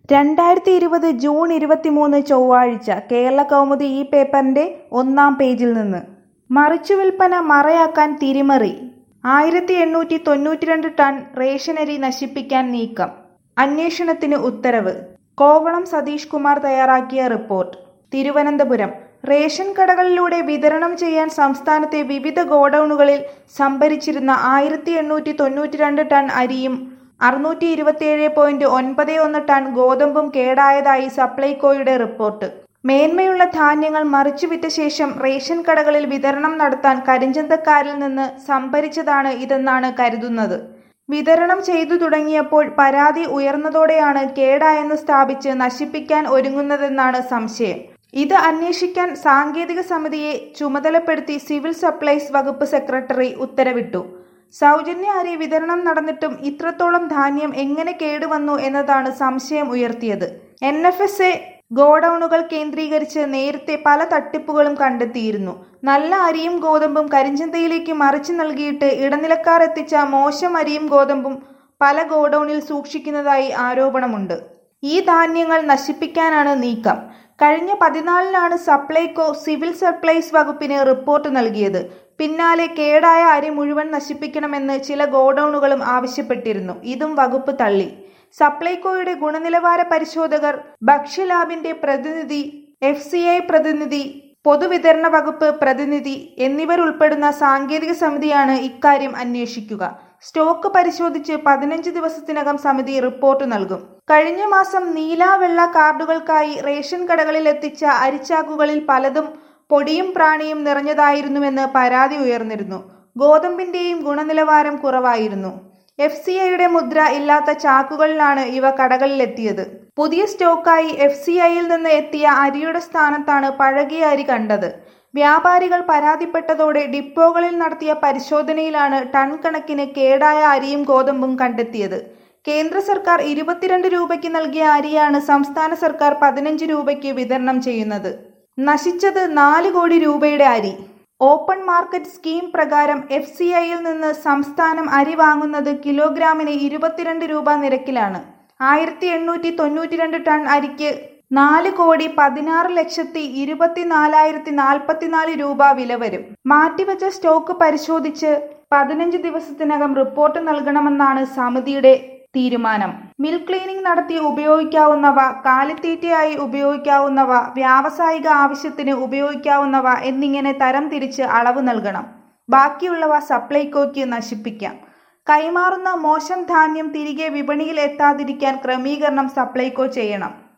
രണ്ടായിരത്തി ഇരുപത് ജൂൺ ഇരുപത്തിമൂന്ന് ചൊവ്വാഴ്ച കേരള കൗമുദി ഈ പേപ്പറിന്റെ ഒന്നാം പേജിൽ നിന്ന് മറിച്ചുവിൽപ്പന മറയാക്കാൻ തിരിമറി ആയിരത്തി എണ്ണൂറ്റി തൊണ്ണൂറ്റിരണ്ട് ടൺ റേഷനരി നശിപ്പിക്കാൻ നീക്കം അന്വേഷണത്തിന് ഉത്തരവ് കോവളം സതീഷ് കുമാർ തയ്യാറാക്കിയ റിപ്പോർട്ട് തിരുവനന്തപുരം റേഷൻ കടകളിലൂടെ വിതരണം ചെയ്യാൻ സംസ്ഥാനത്തെ വിവിധ ഗോഡൌണുകളിൽ സംഭരിച്ചിരുന്ന ആയിരത്തി എണ്ണൂറ്റി തൊണ്ണൂറ്റിരണ്ട് ടൺ അരിയും അറുന്നൂറ്റി ഇരുപത്തിയേഴ് പോയിന്റ് ഒൻപത് ഒന്ന് ടൺ ഗോതമ്പും കേടായതായി സപ്ലൈകോയുടെ റിപ്പോർട്ട് മേന്മയുള്ള ധാന്യങ്ങൾ മറിച്ചുവിറ്റ ശേഷം റേഷൻ കടകളിൽ വിതരണം നടത്താൻ കരിഞ്ചന്തക്കാരിൽ നിന്ന് സംഭരിച്ചതാണ് ഇതെന്നാണ് കരുതുന്നത് വിതരണം ചെയ്തു തുടങ്ങിയപ്പോൾ പരാതി ഉയർന്നതോടെയാണ് കേടായെന്ന് സ്ഥാപിച്ച് നശിപ്പിക്കാൻ ഒരുങ്ങുന്നതെന്നാണ് സംശയം ഇത് അന്വേഷിക്കാൻ സാങ്കേതിക സമിതിയെ ചുമതലപ്പെടുത്തി സിവിൽ സപ്ലൈസ് വകുപ്പ് സെക്രട്ടറി ഉത്തരവിട്ടു സൗജന്യ അരി വിതരണം നടന്നിട്ടും ഇത്രത്തോളം ധാന്യം എങ്ങനെ കേടുവന്നു എന്നതാണ് സംശയം ഉയർത്തിയത് എൻ എഫ് എസ് എ ഗോഡൌണുകൾ കേന്ദ്രീകരിച്ച് നേരത്തെ പല തട്ടിപ്പുകളും കണ്ടെത്തിയിരുന്നു നല്ല അരിയും ഗോതമ്പും കരിഞ്ചന്തയിലേക്ക് മറിച്ചു നൽകിയിട്ട് ഇടനിലക്കാർ എത്തിച്ച മോശം അരിയും ഗോതമ്പും പല ഗോഡൌണിൽ സൂക്ഷിക്കുന്നതായി ആരോപണമുണ്ട് ഈ ധാന്യങ്ങൾ നശിപ്പിക്കാനാണ് നീക്കം കഴിഞ്ഞ പതിനാലിനാണ് സപ്ലൈകോ സിവിൽ സപ്ലൈസ് വകുപ്പിന് റിപ്പോർട്ട് നൽകിയത് പിന്നാലെ കേടായ അരി മുഴുവൻ നശിപ്പിക്കണമെന്ന് ചില ഗോഡൌണുകളും ആവശ്യപ്പെട്ടിരുന്നു ഇതും വകുപ്പ് തള്ളി സപ്ലൈകോയുടെ ഗുണനിലവാര പരിശോധകർ ഭക്ഷ്യലാബിന്റെ പ്രതിനിധി എഫ് സി ഐ പ്രതിനിധി പൊതുവിതരണ വകുപ്പ് പ്രതിനിധി എന്നിവരുൾപ്പെടുന്ന സാങ്കേതിക സമിതിയാണ് ഇക്കാര്യം അന്വേഷിക്കുക സ്റ്റോക്ക് പരിശോധിച്ച് പതിനഞ്ച് ദിവസത്തിനകം സമിതി റിപ്പോർട്ട് നൽകും കഴിഞ്ഞ മാസം നീല വെള്ള കാർഡുകൾക്കായി റേഷൻ കടകളിൽ എത്തിച്ച അരിച്ചാക്കുകളിൽ പലതും പൊടിയും പ്രാണിയും നിറഞ്ഞതായിരുന്നുവെന്ന് പരാതി ഉയർന്നിരുന്നു ഗോതമ്പിന്റെയും ഗുണനിലവാരം കുറവായിരുന്നു എഫ് സി ഐയുടെ മുദ്ര ഇല്ലാത്ത ചാക്കുകളിലാണ് ഇവ കടകളിലെത്തിയത് പുതിയ സ്റ്റോക്കായി എഫ് സി ഐയിൽ നിന്ന് എത്തിയ അരിയുടെ സ്ഥാനത്താണ് പഴകിയ അരി കണ്ടത് വ്യാപാരികൾ പരാതിപ്പെട്ടതോടെ ഡിപ്പോകളിൽ നടത്തിയ പരിശോധനയിലാണ് ടൺ കണക്കിന് കേടായ അരിയും ഗോതമ്പും കണ്ടെത്തിയത് കേന്ദ്ര സർക്കാർ ഇരുപത്തിരണ്ട് രൂപയ്ക്ക് നൽകിയ അരിയാണ് സംസ്ഥാന സർക്കാർ പതിനഞ്ച് രൂപയ്ക്ക് വിതരണം ചെയ്യുന്നത് നശിച്ചത് നാല് കോടി രൂപയുടെ അരി ഓപ്പൺ മാർക്കറ്റ് സ്കീം പ്രകാരം എഫ് സി ഐയിൽ നിന്ന് സംസ്ഥാനം അരി വാങ്ങുന്നത് കിലോഗ്രാമിന് ഇരുപത്തിരണ്ട് രൂപ നിരക്കിലാണ് ആയിരത്തി എണ്ണൂറ്റി തൊണ്ണൂറ്റിരണ്ട് ടൺ അരിക്ക് നാല് കോടി പതിനാറ് ലക്ഷത്തി ഇരുപത്തിനാലായിരത്തി നാൽപ്പത്തിനാല് രൂപ വില വരും മാറ്റിവെച്ച സ്റ്റോക്ക് പരിശോധിച്ച് പതിനഞ്ച് ദിവസത്തിനകം റിപ്പോർട്ട് നൽകണമെന്നാണ് സമിതിയുടെ തീരുമാനം മിൽക്ക് ക്ലീനിംഗ് നടത്തി ഉപയോഗിക്കാവുന്നവ കാലിത്തീറ്റയായി ഉപയോഗിക്കാവുന്നവ വ്യാവസായിക ആവശ്യത്തിന് ഉപയോഗിക്കാവുന്നവ എന്നിങ്ങനെ തരം തിരിച്ച് അളവ് നൽകണം ബാക്കിയുള്ളവ സപ്ലൈകോയ്ക്ക് നശിപ്പിക്കാം കൈമാറുന്ന മോശം ധാന്യം തിരികെ വിപണിയിൽ എത്താതിരിക്കാൻ ക്രമീകരണം സപ്ലൈകോ ചെയ്യണം